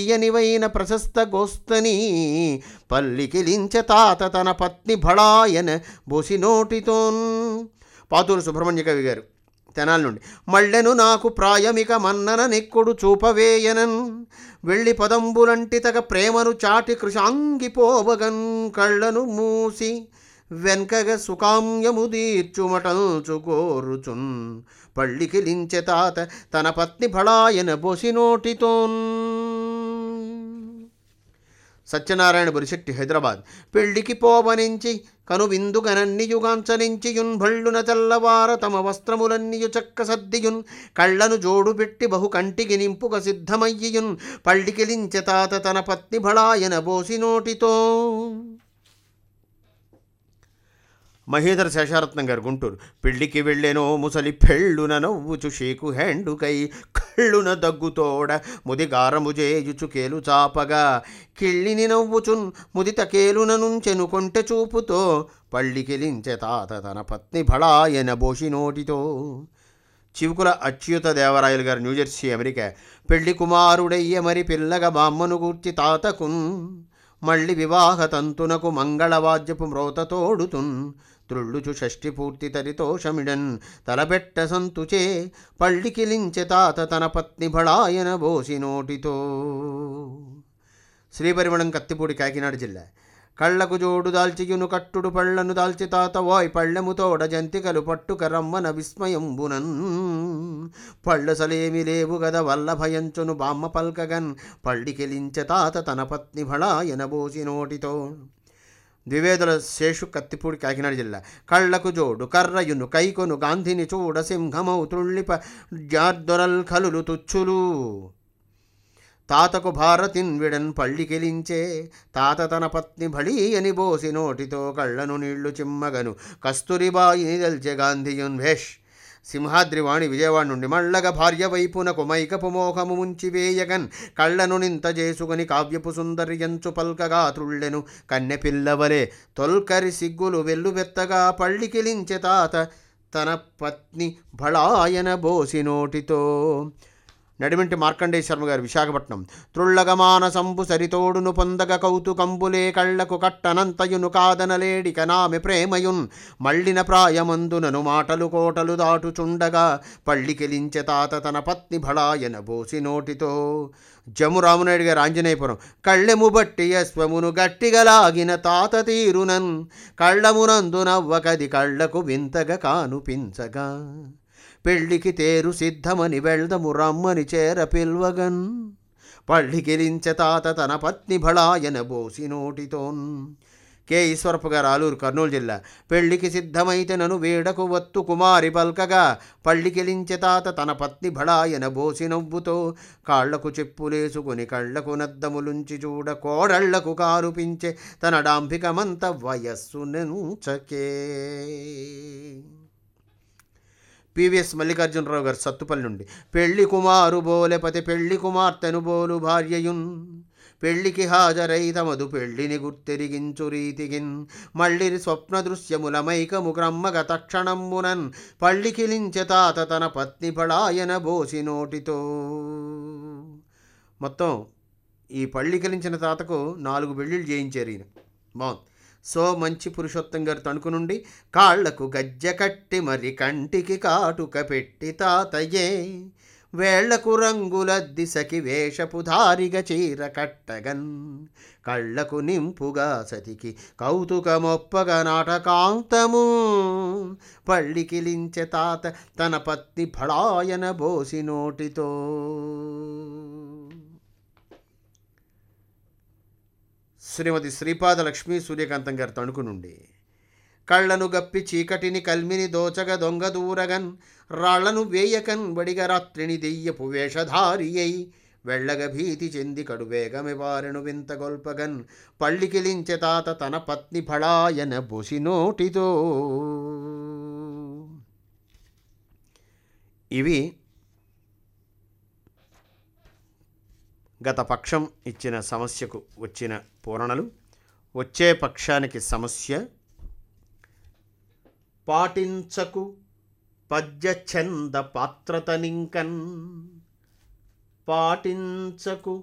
తీయనివైన ప్రశస్త గోస్తని పల్లికిలించ తాత తన పత్ని భళాయన బోసి నోటితోన్ పాతూరు సుబ్రహ్మణ్య కవి గారు తెనాల నుండి మళ్ళెను నాకు ప్రాయమిక మన్నన నెక్కుడు చూపవేయనన్ వెళ్ళి పదంబులంటి తగ ప్రేమను చాటి కృషాంగిపోవగన్ కళ్ళను మూసి వెన్కగ సుకామ్యము దీర్చుమటల్చు కోరుచున్ పళ్ళికిలించె తాత తన పత్ని భళాయన బొసి నోటితోన్ సత్యనారాయణ బురిశెట్టి హైదరాబాద్ పెళ్లికి పోవనించి కను విందుగనన్నియుగాంచనించియున్ భళ్ళున తెల్లవార తమ వస్త్రములన్నియు చక్క సద్దియున్ కళ్ళను జోడు పెట్టి బహు కంటికి నింపుక సిద్ధమయ్యియున్ పళ్ళికిలించె తాత తన పత్ని భళాయన బోసి నోటితో మహేంద్ర శేషారత్నం గారు గుంటూరు పెళ్లికి వెళ్ళెనో ముసలి పెళ్ళున నవ్వుచు షేకు హ్యాండుకై కళ్ళున దగ్గుతోడ ముదిగారము చేయుచు కేలు చాపగా కిళ్ళిని నవ్వుచున్ ముదిత కేలున నుంచెను కొంటె చూపుతో పళ్ళికిలించె తాత తన పత్ని భళాయన బోషి నోటితో చివుకుల అచ్యుత దేవరాయలు గారు న్యూజెర్సీ అమెరికా పెళ్లి కుమారుడయ్య మరి పిల్లగా బామ్మను గూర్చి తాతకున్ మళ్ళీ వివాహ తంతునకు మంగళవాద్యపు మ్రోత తోడుతున్ త్రుళ్ళుచు షష్ఠి పూర్తి తరితోషమిడన్ తలబెట్ట సంతుచే పళ్ళికిలించె తాత తన పత్ని భళాయన బోసి నోటితో శ్రీపరిమళం కత్తిపూడి కాకినాడ జిల్లా కళ్ళకు జోడు దాల్చియును కట్టుడు పళ్ళను దాల్చి తాత వాయ్ పళ్ళెముతోడ జంతికలు పట్టుక రమ్మన విస్మయంబునన్ పళ్ళసలేమి లేవు గద వల్ల భయంచును బామ్మ పల్కగన్ పళ్ళికెలించె తాత తన పత్ని భళాయన బోసి నోటితో ద్వివేదుల శేషు కత్తిపూడి కాకినాడ జిల్లా కళ్ళకు జోడు కర్రయును కైకొను గాంధిని చూడ సింహమౌ త్రుళ్ళిప జార్దొరల్ కలులు తుచ్చులు తాతకు భారతిన్ విడన్ పళ్ళికెలించే తాత తన పత్ని భళీ అని బోసి నోటితో కళ్ళను నీళ్లు చిమ్మగను కస్తూరిబాయిని దల్చె గాంధీయున్ భేష్ సింహాద్రి వాణి విజయవాడ నుండి మళ్ళగ భార్య వైపునకు మైకపు మోహము ముంచి వేయగన్ కళ్ళను నింత చేసుకుని కావ్యపు సుందర్యంచు పల్కగా త్రుళ్ళెను కన్నె పిల్లవలే తొల్కరి సిగ్గులు వెల్లువెత్తగా పళ్ళికిలించె తాత తన పత్ని భళాయన బోసి నోటితో నడిమింటి మార్కండేయ శర్మ గారు విశాఖపట్నం త్రుళ్ళగమాన సంబు సరితోడును పొందగ కౌతుకంబులే కళ్ళకు కట్టనంతయును కాదనలేడిక నామె ప్రేమయున్ మళ్ళిన ప్రాయమందునను మాటలు కోటలు దాటుచుండగా పళ్ళికెలించె తాత తన పత్ని భళాయన బోసి నోటితో జము రామనాయుడు గారు ఆంజనేయపురం కళ్ళెము బట్టి యస్వమును గట్టిగలాగిన తాత తీరునన్ కళ్ళమునందు నవ్వకది కళ్ళకు వింతగా కానుపించగా పెళ్ళికి తేరు సిద్ధమని వెళ్దము రమ్మని చేర పిల్వగన్ పళ్ళికిలించె తాత తన పత్ని భళాయన బోసి నోటితోన్ కె ఈశ్వరపు గారు ఆలూరు కర్నూలు జిల్లా పెళ్లికి సిద్ధమైతే నను వేడకు వత్తు కుమారి పల్కగా పళ్ళికిలించె తాత తన పత్ని భళాయన బోసి నవ్వుతో కాళ్లకు చెప్పులేసుకుని కళ్ళకు నద్దములుంచి చూడ కోడళ్లకు కారుపించే తన డాంభికమంత వయస్సు నెంచకే పివిఎస్ మల్లికార్జునరావు గారు సత్తుపల్లి నుండి పెళ్లి కుమారు బోలెపతి పెళ్లి కుమార్తెను బోలు భార్యయున్ పెళ్లికి హాజరై తమదు పెళ్లిని గుర్తెరిగించు రీతిగిన్ మళ్ళీ స్వప్న దృశ్యముల మైకము క్రమ్మగ తక్షణంబునన్ పళ్ళికిలించె తాత తన పత్ని పడాయన బోసి నోటితో మొత్తం ఈ పళ్ళికిలించిన తాతకు నాలుగు పెళ్ళిళ్ళు చేయించారు ఈయన బాగుంది సో మంచి పురుషోత్తం గారు తణుకు నుండి కాళ్లకు గజ్జె కట్టి మరి కంటికి కాటుక పెట్టి తాతయ్యే వేళ్లకు రంగుల దిశకి వేషపు ధారిగ చీర కట్టగన్ కళ్ళకు నింపుగా సతికి కౌతుకమొప్పగా నాటకాంతము పళ్ళికిలించె తాత తన పత్ని భళాయన బోసి నోటితో శ్రీమతి శ్రీపాద లక్ష్మీ సూర్యకాంతం గారు తణుకు నుండి కళ్ళను గప్పి చీకటిని కల్మిని దోచగ దొంగ దూరగన్ రాళ్లను వేయకన్ బడిగ రాత్రిని దెయ్యపు వేషధారి అయి వెళ్ళగ భీతి చెంది కడు వేగమి వారెను వింత గొల్పగన్ పళ్ళికిలించె తాత తన పత్ని భళాయన బొసి నోటితో ఇవి గత పక్షం ఇచ్చిన సమస్యకు వచ్చిన పూరణలు వచ్చే పక్షానికి సమస్య పాటించకు పద్య ఛంద పాత్రతనింకన్ పాటించకు